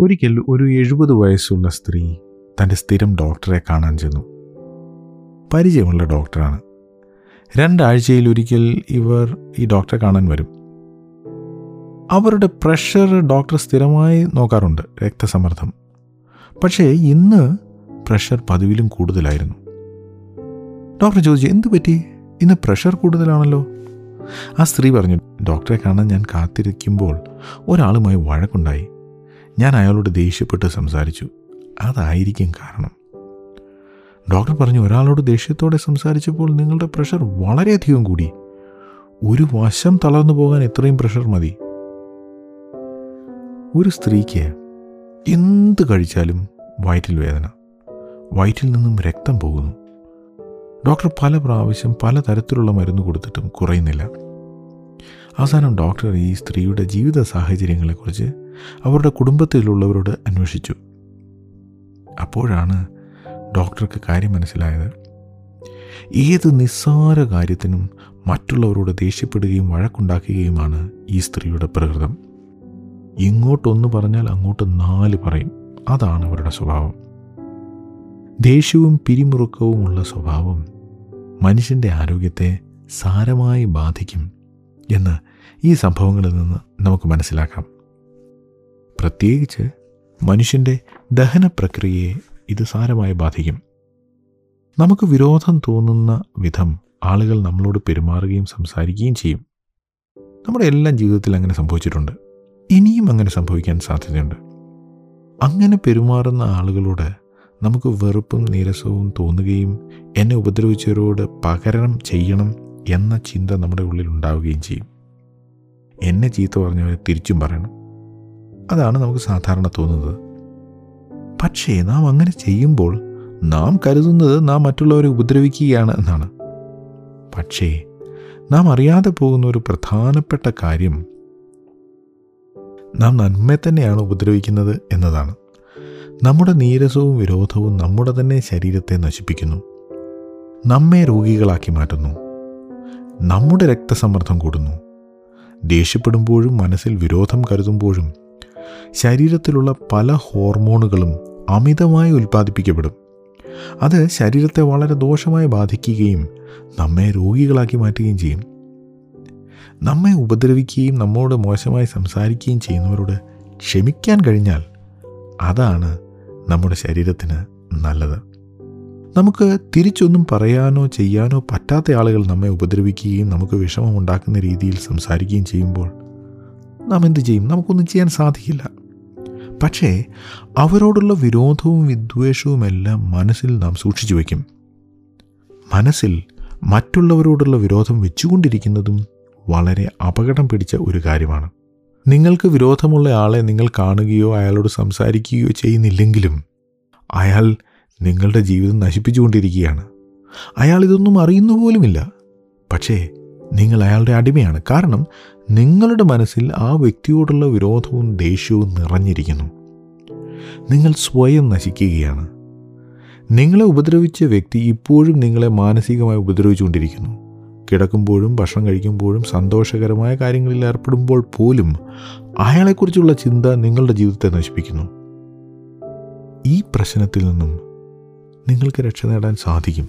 ഒരിക്കൽ ഒരു എഴുപത് വയസ്സുള്ള സ്ത്രീ തൻ്റെ സ്ഥിരം ഡോക്ടറെ കാണാൻ ചെന്നു പരിചയമുള്ള ഡോക്ടറാണ് രണ്ടാഴ്ചയിൽ ഒരിക്കൽ ഇവർ ഈ ഡോക്ടറെ കാണാൻ വരും അവരുടെ പ്രഷർ ഡോക്ടർ സ്ഥിരമായി നോക്കാറുണ്ട് രക്തസമ്മർദ്ദം പക്ഷേ ഇന്ന് പ്രഷർ പതിവിലും കൂടുതലായിരുന്നു ഡോക്ടർ ചോദിച്ചു എന്തു പറ്റി ഇന്ന് പ്രഷർ കൂടുതലാണല്ലോ ആ സ്ത്രീ പറഞ്ഞു ഡോക്ടറെ കാണാൻ ഞാൻ കാത്തിരിക്കുമ്പോൾ ഒരാളുമായി വഴക്കുണ്ടായി ഞാൻ അയാളോട് ദേഷ്യപ്പെട്ട് സംസാരിച്ചു അതായിരിക്കും കാരണം ഡോക്ടർ പറഞ്ഞു ഒരാളോട് ദേഷ്യത്തോടെ സംസാരിച്ചപ്പോൾ നിങ്ങളുടെ പ്രഷർ വളരെയധികം കൂടി ഒരു വശം തളർന്നു പോകാൻ എത്രയും പ്രഷർ മതി ഒരു സ്ത്രീക്ക് എന്ത് കഴിച്ചാലും വയറ്റിൽ വേദന വയറ്റിൽ നിന്നും രക്തം പോകുന്നു ഡോക്ടർ പല പ്രാവശ്യം പല തരത്തിലുള്ള മരുന്ന് കൊടുത്തിട്ടും കുറയുന്നില്ല അവസാനം ഡോക്ടർ ഈ സ്ത്രീയുടെ ജീവിത സാഹചര്യങ്ങളെക്കുറിച്ച് അവരുടെ കുടുംബത്തിലുള്ളവരോട് അന്വേഷിച്ചു അപ്പോഴാണ് ഡോക്ടർക്ക് കാര്യം മനസ്സിലായത് ഏത് നിസ്സാര കാര്യത്തിനും മറ്റുള്ളവരോട് ദേഷ്യപ്പെടുകയും വഴക്കുണ്ടാക്കുകയുമാണ് ഈ സ്ത്രീയുടെ പ്രകൃതം ഇങ്ങോട്ടൊന്ന് പറഞ്ഞാൽ അങ്ങോട്ട് നാല് പറയും അതാണ് അവരുടെ സ്വഭാവം ദേഷ്യവും പിരിമുറുക്കവുമുള്ള സ്വഭാവം മനുഷ്യൻ്റെ ആരോഗ്യത്തെ സാരമായി ബാധിക്കും എന്ന് ഈ സംഭവങ്ങളിൽ നിന്ന് നമുക്ക് മനസ്സിലാക്കാം പ്രത്യേകിച്ച് മനുഷ്യൻ്റെ ദഹന പ്രക്രിയയെ ഇത് സാരമായി ബാധിക്കും നമുക്ക് വിരോധം തോന്നുന്ന വിധം ആളുകൾ നമ്മളോട് പെരുമാറുകയും സംസാരിക്കുകയും ചെയ്യും നമ്മുടെ എല്ലാം ജീവിതത്തിൽ അങ്ങനെ സംഭവിച്ചിട്ടുണ്ട് ഇനിയും അങ്ങനെ സംഭവിക്കാൻ സാധ്യതയുണ്ട് അങ്ങനെ പെരുമാറുന്ന ആളുകളോട് നമുക്ക് വെറുപ്പും നീരസവും തോന്നുകയും എന്നെ ഉപദ്രവിച്ചവരോട് പകരം ചെയ്യണം എന്ന ചിന്ത നമ്മുടെ ഉള്ളിൽ ഉണ്ടാവുകയും ചെയ്യും എന്നെ ചീത്ത പറഞ്ഞവരെ തിരിച്ചും പറയണം അതാണ് നമുക്ക് സാധാരണ തോന്നുന്നത് പക്ഷേ നാം അങ്ങനെ ചെയ്യുമ്പോൾ നാം കരുതുന്നത് നാം മറ്റുള്ളവരെ ഉപദ്രവിക്കുകയാണ് എന്നാണ് പക്ഷേ നാം അറിയാതെ പോകുന്ന ഒരു പ്രധാനപ്പെട്ട കാര്യം നാം നന്മയെ തന്നെയാണ് ഉപദ്രവിക്കുന്നത് എന്നതാണ് നമ്മുടെ നീരസവും വിരോധവും നമ്മുടെ തന്നെ ശരീരത്തെ നശിപ്പിക്കുന്നു നമ്മെ രോഗികളാക്കി മാറ്റുന്നു നമ്മുടെ രക്തസമ്മർദ്ദം കൂടുന്നു ദേഷ്യപ്പെടുമ്പോഴും മനസ്സിൽ വിരോധം കരുതുമ്പോഴും ശരീരത്തിലുള്ള പല ഹോർമോണുകളും അമിതമായി ഉൽപ്പാദിപ്പിക്കപ്പെടും അത് ശരീരത്തെ വളരെ ദോഷമായി ബാധിക്കുകയും നമ്മെ രോഗികളാക്കി മാറ്റുകയും ചെയ്യും നമ്മെ ഉപദ്രവിക്കുകയും നമ്മോട് മോശമായി സംസാരിക്കുകയും ചെയ്യുന്നവരോട് ക്ഷമിക്കാൻ കഴിഞ്ഞാൽ അതാണ് നമ്മുടെ ശരീരത്തിന് നല്ലത് നമുക്ക് തിരിച്ചൊന്നും പറയാനോ ചെയ്യാനോ പറ്റാത്ത ആളുകൾ നമ്മെ ഉപദ്രവിക്കുകയും നമുക്ക് വിഷമമുണ്ടാക്കുന്ന രീതിയിൽ സംസാരിക്കുകയും ചെയ്യുമ്പോൾ നാം എന്ത് ചെയ്യും നമുക്കൊന്നും ചെയ്യാൻ സാധിക്കില്ല പക്ഷേ അവരോടുള്ള വിരോധവും വിദ്വേഷവും എല്ലാം മനസ്സിൽ നാം സൂക്ഷിച്ചു വയ്ക്കും മനസ്സിൽ മറ്റുള്ളവരോടുള്ള വിരോധം വെച്ചുകൊണ്ടിരിക്കുന്നതും വളരെ അപകടം പിടിച്ച ഒരു കാര്യമാണ് നിങ്ങൾക്ക് വിരോധമുള്ള ആളെ നിങ്ങൾ കാണുകയോ അയാളോട് സംസാരിക്കുകയോ ചെയ്യുന്നില്ലെങ്കിലും അയാൾ നിങ്ങളുടെ ജീവിതം നശിപ്പിച്ചുകൊണ്ടിരിക്കുകയാണ് അയാൾ ഇതൊന്നും അറിയുന്നു പോലുമില്ല പക്ഷേ നിങ്ങൾ അയാളുടെ അടിമയാണ് കാരണം നിങ്ങളുടെ മനസ്സിൽ ആ വ്യക്തിയോടുള്ള വിരോധവും ദേഷ്യവും നിറഞ്ഞിരിക്കുന്നു നിങ്ങൾ സ്വയം നശിക്കുകയാണ് നിങ്ങളെ ഉപദ്രവിച്ച വ്യക്തി ഇപ്പോഴും നിങ്ങളെ മാനസികമായി ഉപദ്രവിച്ചുകൊണ്ടിരിക്കുന്നു കിടക്കുമ്പോഴും ഭക്ഷണം കഴിക്കുമ്പോഴും സന്തോഷകരമായ കാര്യങ്ങളിൽ ഏർപ്പെടുമ്പോൾ പോലും അയാളെക്കുറിച്ചുള്ള ചിന്ത നിങ്ങളുടെ ജീവിതത്തെ നശിപ്പിക്കുന്നു ഈ പ്രശ്നത്തിൽ നിന്നും നിങ്ങൾക്ക് രക്ഷ നേടാൻ സാധിക്കും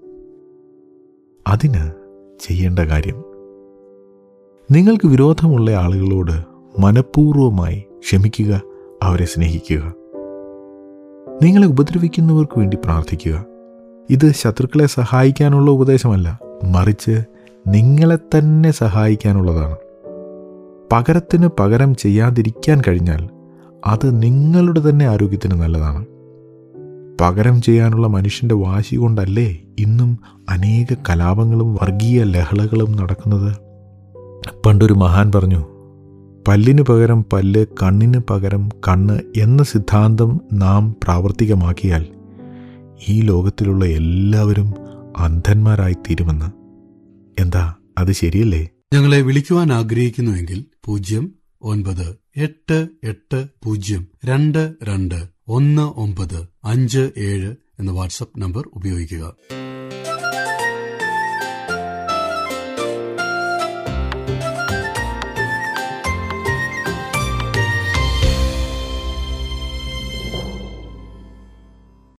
അതിന് ചെയ്യേണ്ട കാര്യം നിങ്ങൾക്ക് വിരോധമുള്ള ആളുകളോട് മനഃപൂർവ്വമായി ക്ഷമിക്കുക അവരെ സ്നേഹിക്കുക നിങ്ങളെ ഉപദ്രവിക്കുന്നവർക്ക് വേണ്ടി പ്രാർത്ഥിക്കുക ഇത് ശത്രുക്കളെ സഹായിക്കാനുള്ള ഉപദേശമല്ല മറിച്ച് നിങ്ങളെ തന്നെ സഹായിക്കാനുള്ളതാണ് പകരത്തിന് പകരം ചെയ്യാതിരിക്കാൻ കഴിഞ്ഞാൽ അത് നിങ്ങളുടെ തന്നെ ആരോഗ്യത്തിന് നല്ലതാണ് പകരം ചെയ്യാനുള്ള മനുഷ്യൻ്റെ വാശി കൊണ്ടല്ലേ ഇന്നും അനേക കലാപങ്ങളും വർഗീയ ലഹളകളും നടക്കുന്നത് പണ്ടൊരു മഹാൻ പറഞ്ഞു പല്ലിന് പകരം പല്ല് കണ്ണിന് പകരം കണ്ണ് എന്ന സിദ്ധാന്തം നാം പ്രാവർത്തികമാക്കിയാൽ ഈ ലോകത്തിലുള്ള എല്ലാവരും അന്ധന്മാരായി തീരുമെന്ന് എന്താ അത് ശരിയല്ലേ ഞങ്ങളെ വിളിക്കുവാൻ ആഗ്രഹിക്കുന്നുവെങ്കിൽ പൂജ്യം ഒൻപത് എട്ട് എട്ട് പൂജ്യം രണ്ട് രണ്ട് ഒന്ന് ഒമ്പത് അഞ്ച് ഏഴ് എന്ന വാട്സപ്പ് നമ്പർ ഉപയോഗിക്കുക